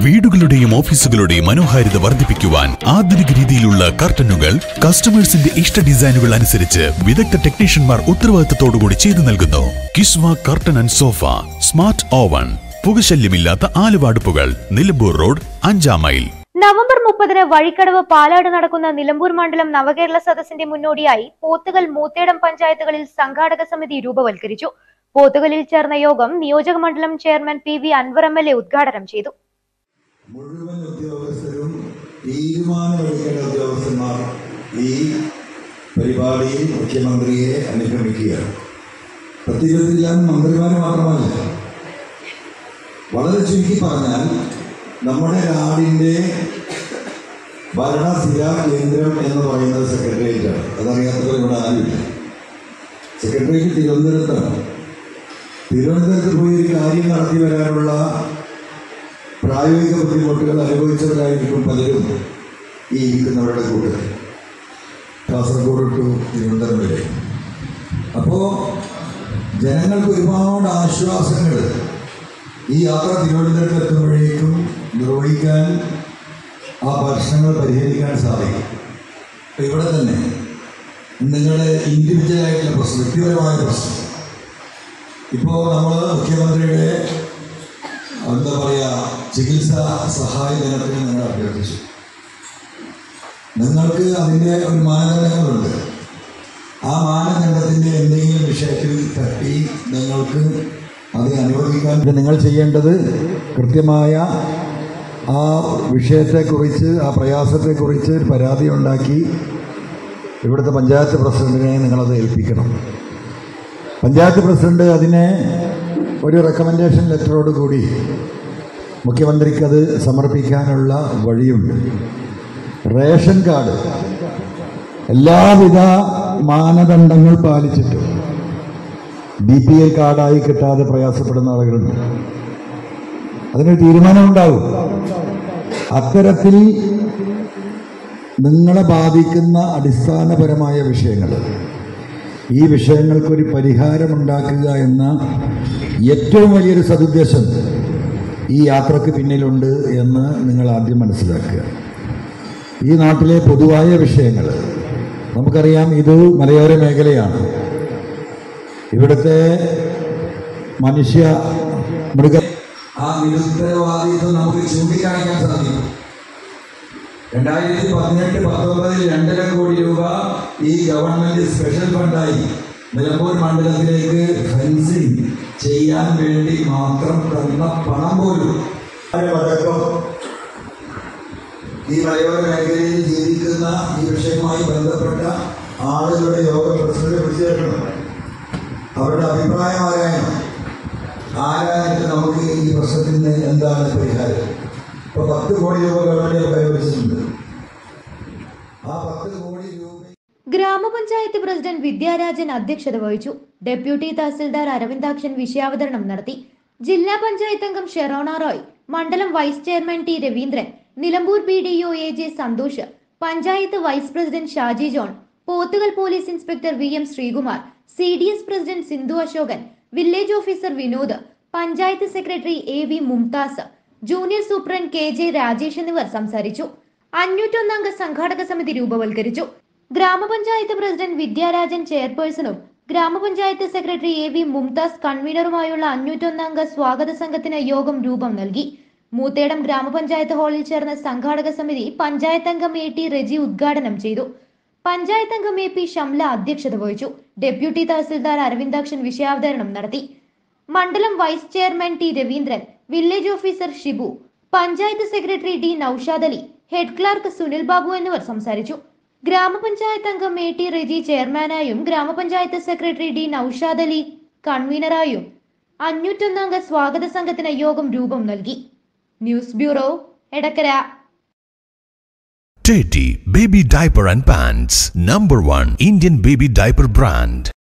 വീടുകളുടെയും ഓഫീസുകളുടെയും മനോഹാരിത വർദ്ധിപ്പിക്കുവാൻ ആധുനിക രീതിയിലുള്ള കർട്ടനുകൾ കസ്റ്റമേഴ്സിന്റെ ഇഷ്ട ഡിസൈനുകൾ അനുസരിച്ച് വിദഗ്ധ ടെക്നീഷ്യന്മാർ ഉത്തരവാദിത്തത്തോടുകൂടി ചെയ്തു നൽകുന്നു കിസ്വ curtain and sofa smart oven പുകശല്യമില്ലാത്ത ആലുവാടുപ്പുകൾ നിലമ്പൂർ റോഡ് അഞ്ചാം മൈൽ നവംബർ മുപ്പതിന് വഴിക്കടവ് പാലാട് നടക്കുന്ന നിലമ്പൂർ മണ്ഡലം നവകേരള സദസ്സിന്റെ മുന്നോടിയായി പോത്തുകൽ മൂത്തേടം പഞ്ചായത്തുകളിൽ സംഘാടക സമിതി രൂപവൽക്കരിച്ചു പോത്തുകലിൽ ചേർന്ന യോഗം നിയോജക മണ്ഡലം chairman P V Anvar M L A ഉദ്ഘാടനം ചെയ്തു മുഴുവൻ ഉദ്യോഗസ്ഥരും തീരുമാനമെടുക്കേണ്ട ഉദ്യോഗസ്ഥന്മാർ ഈ പരിപാടിയിൽ മുഖ്യമന്ത്രിയെ അനുഗമിക്കുകയാണ് പത്തിരുപത്തി ഞാൻ മന്ത്രിമാർ മാത്രമല്ല വളരെ ചുരുക്കി പറഞ്ഞാൽ നമ്മുടെ നാടിൻ്റെ ഭരണസ്ഥിര കേന്ദ്രം എന്ന് പറയുന്നത് സെക്രട്ടേറിയറ്റാണ് അതറിയാത്തവർ ഇവിടെ ആരുമില്ല സെക്രട്ടേറിയറ്റ് തിരുവനന്തപുരത്താണ് തിരുവനന്തപുരത്ത് പോയി ഒരു കാര്യം നടത്തി വരാനുള്ള പ്രായോഗിക ബുദ്ധിമുട്ടുകൾ അനുഭവിച്ചവരായിരിക്കും പലരും ഈ ഇരിക്കുന്നവരുടെ കൂട്ടത്തിൽ കാസർഗോഡ് ടു തിരുവനന്തപുരം വരെ അപ്പോൾ ജനങ്ങൾക്ക് ഒരുപാട് ആശ്വാസങ്ങൾ ഈ യാത്ര തിരുവനന്തപുരത്ത് എത്തുമ്പോഴേക്കും നിർവഹിക്കാൻ ആ പ്രശ്നങ്ങൾ പരിഹരിക്കാൻ സാധിക്കും അപ്പോൾ ഇവിടെ തന്നെ നിങ്ങളുടെ ഇൻഡിവിജ്വലായിട്ടുള്ള പ്രശ്നം വ്യക്തിപരമായ പ്രശ്നം ഇപ്പോൾ നമ്മൾ മുഖ്യമന്ത്രിയുടെ എന്താ പറയുക ചികിത്സാ സഹായ ദിനത്തിന് നിങ്ങൾ അഭ്യർത്ഥിച്ചു നിങ്ങൾക്ക് അതിൻ്റെ ഒരു മാനദണ്ഡങ്ങളുണ്ട് ആ മാനദണ്ഡത്തിൻ്റെ എന്തെങ്കിലും വിഷയത്തിൽ തട്ടി നിങ്ങൾക്ക് അത് അനുവദിക്കാൻ നിങ്ങൾ ചെയ്യേണ്ടത് കൃത്യമായ ആ വിഷയത്തെക്കുറിച്ച് ആ പ്രയാസത്തെക്കുറിച്ച് ഒരു പരാതി ഉണ്ടാക്കി ഇവിടുത്തെ പഞ്ചായത്ത് പ്രസിഡന്റിനെ നിങ്ങളത് ഏൽപ്പിക്കണം പഞ്ചായത്ത് പ്രസിഡന്റ് അതിനെ ഒരു റെക്കമെൻഡേഷൻ ലെറ്ററോട് കൂടി മുഖ്യമന്ത്രിക്ക് അത് സമർപ്പിക്കാനുള്ള വഴിയുണ്ട് റേഷൻ കാർഡ് എല്ലാവിധ മാനദണ്ഡങ്ങൾ പാലിച്ചിട്ട് ബി പി എൽ കാർഡായി കിട്ടാതെ പ്രയാസപ്പെടുന്ന ആളുകളുണ്ട് അതിനൊരു തീരുമാനമുണ്ടാകും അത്തരത്തിൽ നിങ്ങളെ ബാധിക്കുന്ന അടിസ്ഥാനപരമായ വിഷയങ്ങൾ ഈ വിഷയങ്ങൾക്കൊരു പരിഹാരമുണ്ടാക്കുക എന്ന ഏറ്റവും വലിയൊരു സതുദ്ദേശം ഈ യാത്രക്ക് പിന്നിലുണ്ട് എന്ന് നിങ്ങൾ ആദ്യം മനസ്സിലാക്കുക ഈ നാട്ടിലെ പൊതുവായ വിഷയങ്ങൾ നമുക്കറിയാം ഇത് മലയോര മേഖലയാണ് ഇവിടുത്തെ മനുഷ്യ മൃഗ ആ നിരുത്തരവാദിത്വം നമുക്ക് ചൂണ്ടിക്കാണിക്കാൻ സാധിക്കും രണ്ടായിരത്തി പതിനെട്ട് പത്തൊമ്പതിൽ രണ്ടര കോടി രൂപ ഈ ഗവൺമെന്റ് സ്പെഷ്യൽ ഫണ്ടായി നിലമ്പൂർ മണ്ഡലത്തിലേക്ക് ഫെൻസിങ് ചെയ്യാൻ വേണ്ടി മാത്രം തന്ന പണം പോലും അടക്കം ഈ മലയോര മേഖലയിൽ ജീവിക്കുന്ന ഈ വിഷയവുമായി ബന്ധപ്പെട്ട ആളുകളുടെ യോഗ പ്രസിഡന്റ് വിളിച്ചേക്കണം അവരുടെ അഭിപ്രായം ആരായണം ആരായിട്ട് നമുക്ക് ഈ പ്രശ്നത്തിന് എന്താണ് പരിഹാരം ഇപ്പൊ പത്ത് കോടി രൂപ ഗവൺമെന്റ് കൈവരിച്ചിട്ടുണ്ട് ആ പത്ത് കോടി രൂപ ഗ്രാമപഞ്ചായത്ത് പ്രസിഡന്റ് വിദ്യാരാജൻ അധ്യക്ഷത വഹിച്ചു ഡെപ്യൂട്ടി തഹസിൽദാർ അരവിന്ദാക്ഷൻ വിഷയാവതരണം നടത്തി ജില്ലാ പഞ്ചായത്ത് അംഗം ഷെറോണ റോയ് മണ്ഡലം vice chairman T Raveendran Nilambur B D O A J Santhosh panchayat vice president Shaji John Pothukal police inspector V M Sreekumar C D S president Sindhu Asokan village officer Vinod panchayat secretary A V Mumtaz junior superintendent K J Rajesh എന്നിവർ സംസാരിച്ചു അഞ്ഞൂറ്റൊന്നംഗ സംഘാടക സമിതി രൂപവൽക്കരിച്ചു ഗ്രാമപഞ്ചായത്ത് പ്രസിഡന്റ് വിദ്യാരാജൻ ചെയർപേഴ്സണും ഗ്രാമപഞ്ചായത്ത് സെക്രട്ടറി എ വി മുംതാസ് കൺവീനറുമായുള്ള അഞ്ഞൂറ്റൊന്നംഗ സ്വാഗത സംഘത്തിന് യോഗം രൂപം നൽകി മൂത്തേടം ഗ്രാമപഞ്ചായത്ത് ഹാളിൽ ചേർന്ന സംഘാടക സമിതി പഞ്ചായത്ത് അംഗം എ ടി റെജി ഉദ്ഘാടനം ചെയ്തു പഞ്ചായത്ത് അംഗം എ പി ഷംല അധ്യക്ഷത വഹിച്ചു ഡെപ്യൂട്ടി തഹസിൽദാർ അരവിന്ദാക്ഷൻ വിഷയാവതരണം നടത്തി മണ്ഡലം vice chairman T Raveendran village officer Shibu panchayat secretary D Noushad Ali head clerk Sunil Babu എന്നിവർ സംസാരിച്ചു ഗ്രാമപഞ്ചായത്ത് അംഗം എ ടി റെജി ചെയർമാനായും ഗ്രാമപഞ്ചായത്ത് സെക്രട്ടറി ഡി നൌഷാദ് അലി കൺവീനറായും അഞ്ഞൂറ്റൊന്നംഗ സ്വാഗത സംഘത്തിന് യോഗം രൂപം നൽകി news bureau Edakkara Teddy Baby Diaper and Pants, number one Indian baby diaper brand.